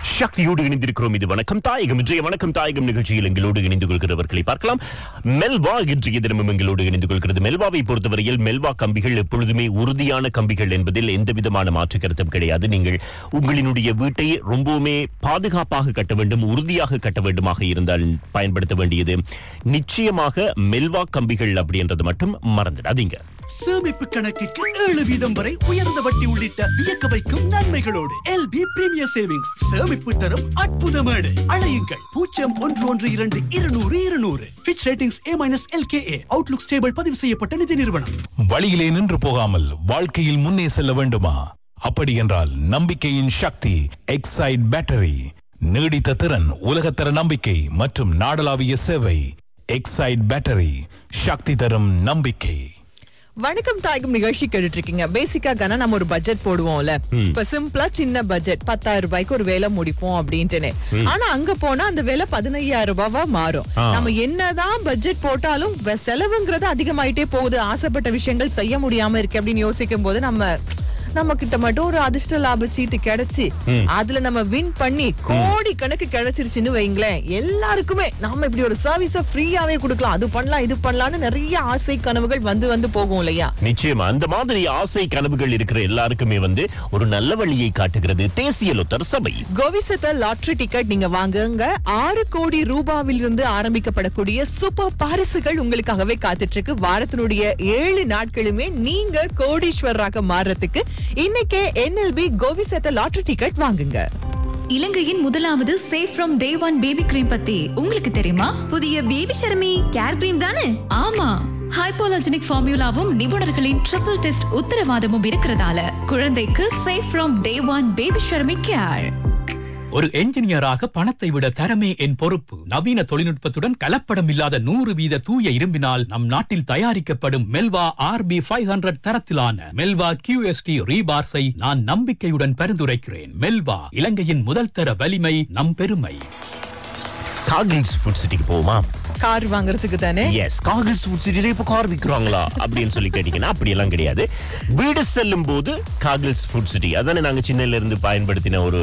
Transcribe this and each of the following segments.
சக்தியோடு இணைந்திருக்கிறோம் இது வணக்கம் தாயகம் இன்றைய வணக்கம் தாயகம் நிகழ்ச்சியில் எங்களோடு இணைந்து கொள்கிறவர்களை பார்க்கலாம் மெல்வா இன்றைய தினமும் எங்களோடு இணைந்து கொள்கிறது மெல்வாவை பொறுத்தவரையில் மெல்வா கம்பிகள் எப்பொழுதுமே உறுதியான கம்பிகள் என்பதில் எந்த விதமான மாற்று கருத்தும் கிடையாது நீங்கள் உங்களினுடைய வீட்டை ரொம்பவுமே பாதுகாப்பாக கட்ட வேண்டும் உறுதியாக கட்ட வேண்டுமாக இருந்தால் பயன்படுத்த வேண்டியது நிச்சயமாக மெல்வா கம்பிகள் அப்படின்றது மட்டும் மறந்துடாதீங்க சேமிப்பு கணக்கிற்கு ஏழு வீதம் வரை உயர்ந்த வட்டி உள்ளிட்ட வியக்க வைக்கும் நன்மைகளோடு எல்பி பிரீமியர் சேவிங்ஸ் சேமிப்பு தரும் அற்புத மேடு அழையுங்கள் பூஜ்ஜியம் ஒன்று ஒன்று இரண்டு இருநூறு இருநூறு Fitch ratings A minus LKA outlook stable பதிவு செய்யப்பட்ட நிதி நிறுவனம் வழியிலே நின்று போகாமல் வாழ்க்கையில் முன்னே செல்ல வேண்டுமா அப்படி என்றால் நம்பிக்கையின் சக்தி எக்ஸைட் பேட்டரி நீடித்த திறன் உலகத்தர நம்பிக்கை மற்றும் நாடளாவிய சேவை எக்ஸைட் பேட்டரி சக்தி தரும் நம்பிக்கை வணக்கம் தாயகம் நிகழ்ச்சி கேட்டுட்டு இருக்கீங்க பேசிக்கா கனா நம்ம ஒரு பட்ஜெட் போடுவோம்ல இப்ப சிம்பிளா சின்ன பட்ஜெட் பத்தாயிரம் ரூபாய்க்கு ஒரு வேலை முடிப்போம் அப்படின்ட்டுன்னு ஆனா அங்க போனா அந்த வேலை பதினையாயிரம் ரூபாவா மாறும் நம்ம என்னதான் பட்ஜெட் போட்டாலும் வெ- செலவுங்கிறது அதிகமாயிட்டே போகுது ஆசைப்பட்ட விஷயங்கள் செய்ய முடியாம இருக்கு அப்படின்னு யோசிக்கும் போது நம்ம நம்ம கிட்ட மட்டும் ஒரு அதிர்ஷ்ட லாப சீட்டு கிடைச்சு அதுல நம்ம வின் பண்ணி கோடி கணக்கு கிடைச்சிருச்சுன்னு வைங்களேன் எல்லாருக்குமே நாம இப்படி ஒரு சர்வீஸ ஃப்ரீயாவே கொடுக்கலாம் அது பண்ணலாம் இது பண்ணலாம்னு நிறைய ஆசை கனவுகள் வந்து வந்து போகும் இல்லையா நிச்சயமா அந்த மாதிரி ஆசை கனவுகள் இருக்கிற எல்லாருக்குமே வந்து ஒரு நல்ல வழியை காட்டுகிறது தேசிய லொத்தர் சபை கோவிசத்த லாட்டரி டிக்கெட் நீங்க வாங்குங்க ஆறு கோடி ரூபாவில் இருந்து ஆரம்பிக்கப்படக்கூடிய சூப்பர் பரிசுகள் உங்களுக்காகவே காத்துட்டு இருக்கு வாரத்தினுடைய ஏழு நாட்களுமே நீங்க கோடீஸ்வரராக மாறுறதுக்கு இன்னைக்கே என்எல்பி கோவிசத்த லாட்டரி டிக்கெட் வாங்குங்க இலங்கையின் முதலாவது safe from day one baby cream பத்தி உங்களுக்கு தெரியுமா புதிய பேபி ஷர்மி கேர் கிரீம் தானே ஆமா ஹைப்போலஜினிக் ஃபார்முலாவும் நிபுணர்களின் ட்ரிபிள் டெஸ்ட் உத்தரவாதமும் இருக்கிறதால குழந்தைக்கு safe from day one baby ஷர்மி கேர் ஒரு என்ஜினியராக பணத்தை விட தரமே என் பொறுப்பு நவீன தொழில்நுட்பத்துடன் கலப்படம் இல்லாத நூறு வீத தூய இரும்பினால் நம் நாட்டில் தயாரிக்கப்படும் மெல்வா ஆர்பி ஃபைவ் ஹண்ட்ரட் தரத்திலான மெல்வா கியூஎஸ்டி ரீபார்ஸை நான் நம்பிக்கையுடன் பரிந்துரைக்கிறேன் மெல்வா இலங்கையின் முதல் தர வலிமை நம் பெருமை காகில்ஸ் ஃபுட் சிட்டிக்கு போமா கார் வாங்குறதுக்கு தானே எஸ் காகில்ஸ் ஃபுட் சிட்டில இப்போ கார் விற்கிறாங்களா அப்படின்னு சொல்லி கேட்டீங்கன்னா அப்படியெல்லாம் கிடையாது வீடு செல்லும் போது காகில்ஸ் ஃபுட் சிட்டி அதானே நாங்க சின்னல இருந்து பயன்படுத்தின ஒரு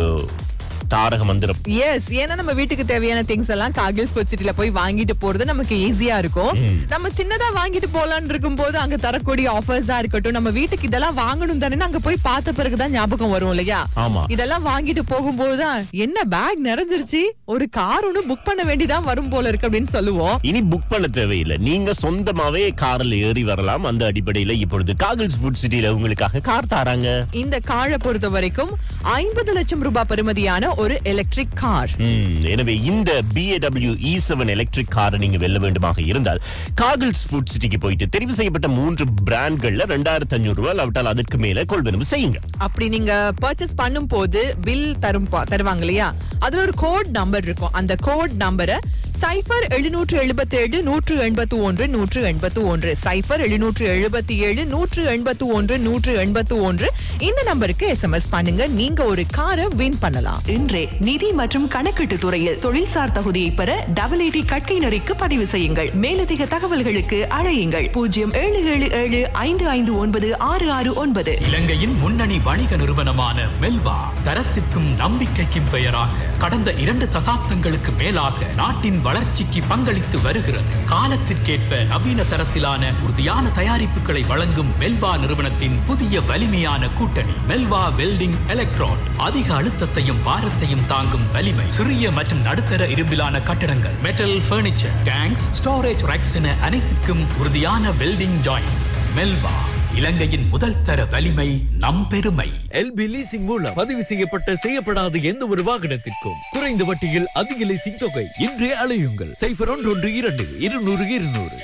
தாரக மந்திரம் எஸ் ஏன்னா நம்ம வீட்டுக்கு தேவையான திங்ஸ் எல்லாம் காகில் ஸ்போர்ட் சிட்டில போய் வாங்கிட்டு போறது நமக்கு ஈஸியா இருக்கும் நம்ம சின்னதா வாங்கிட்டு போலான்னு இருக்கும்போது அங்க தரக்கூடிய ஆஃபர்ஸா இருக்கட்டும் நம்ம வீட்டுக்கு இதெல்லாம் வாங்கணும் தானே அங்க போய் பார்த்த பிறகுதான் ஞாபகம் வரும் இல்லையா ஆமா. இதெல்லாம் வாங்கிட்டு போகும்போதுதான் என்ன பேக் நிறைஞ்சிருச்சு ஒரு கார் ஒண்ணு புக் பண்ண வேண்டிதான் வரும் போல இருக்கு அப்படின்னு சொல்லுவோம் இனி புக் பண்ண தேவையில்லை நீங்க சொந்தமாவே கார்ல ஏறி வரலாம் அந்த அடிப்படையில இப்பொழுது காகில்ஸ் ஃபுட் சிட்டில உங்களுக்காக கார் தாராங்க இந்த காரை பொறுத்த வரைக்கும் ஐம்பது லட்சம் ரூபாய் பெறுமதியான ஒரு எலக்ட்ரிக் கார் ம், எனவே இந்த பிஏடபிள்யூ இ செவன் எலக்ட்ரிக் காரை நீங்க வெல்ல வேண்டுமாக இருந்தால் காகில்ஸ் ஃபுட் சிட்டிக்கு போயிட்டு தெரிவு செய்யப்பட்ட மூன்று பிராண்ட்கள்ல ரெண்டாயிரத்தி அஞ்சூறு ரூபாய் அவிட்டால் அதற்கு மேல கொள்வனவு செய்யுங்க அப்படி நீங்க பர்ச்சேஸ் பண்ணும் போது பில் தரும் பா- தருவாங்க இல்லையா அதுல ஒரு கோட் நம்பர் இருக்கும் அந்த கோட் நம்பரை சைபர் எழுநூற்று எழுபத்தி ஏழு நூற்று எண்பத்து ஒன்று நூற்று எண்பத்து ஒன்று சைபர் எழுநூற்று எழுபத்தி ஏழு நூற்று எண்பத்து ஒன்று நூற்று எண்பத்து ஒன்று இந்த நம்பருக்கு எஸ்எம்எஸ் பண்ணுங்க நீங்க ஒரு காரை வின் பண்ணலாம் இன்றே நிதி மற்றும் கணக்கீட்டு துறையில் தொழில்சார் தகுதியை பெற டபுள் ஐடி கற்கை நெறிக்கு பதிவு செய்யுங்கள் மேலதிக தகவல்களுக்கு அழையுங்கள் பூஜ்ஜியம் ஏழு ஏழு ஏழு ஐந்து ஐந்து ஒன்பது ஆறு ஆறு ஒன்பது இலங்கையின் முன்னணி வணிக நிறுவனமான மெல்வா தரத்திற்கும் நம்பிக்கைக்கும் பெயராக கடந்த இரண்டு தசாப்தங்களுக்கு மேலாக நாட்டின் வளர்ச்சிக்கு பங்களித்து வருகிறது காலத்திற்கேற்ப நவீன தரத்திலான உறுதியான தயாரிப்புகளை வழங்கும் மெல்வா நிறுவனத்தின் புதிய வலிமையான கூட்டணி மெல்வா வெல்டிங் எலக்ட்ரான் அதிக அழுத்தத்தையும் பாரத்தையும் தாங்கும் வலிமை சிறிய மற்றும் நடுத்தர இரும்பிலான கட்டடங்கள் metal furniture tanks storage racks என அனைத்திற்கும் உறுதியான வெல்டிங் ஜாயின்ஸ் மெல்வா இலங்கையின் முதல் தர வலிமை நம் பெருமை எல்பி லீசிங் மூலம் பதிவு செய்யப்பட்ட செய்யப்படாத எந்த ஒரு வாகனத்திற்கும் குறைந்த வட்டியில் அதிக லீசிங் தொகை இன்றே அழையுங்கள் சைபர் ஒன்று ஒன்று இரண்டு இருநூறு இருநூறு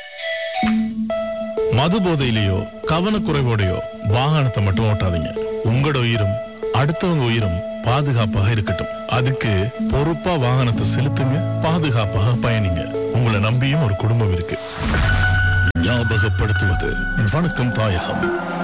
மது போதையிலேயோ கவனக்குறைவோடையோ வாகனத்தை மட்டும் ஓட்டாதீங்க உங்களோட உயிரும் அடுத்தவங்க உயிரும் பாதுகாப்பாக இருக்கட்டும் அதுக்கு பொறுப்பா வாகனத்தை செலுத்துங்க பாதுகாப்பாக பயணிங்க உங்களை நம்பியும் ஒரு குடும்பம் இருக்கு ஞாபகப்படுத்துவது வணக்கம் தாயகம்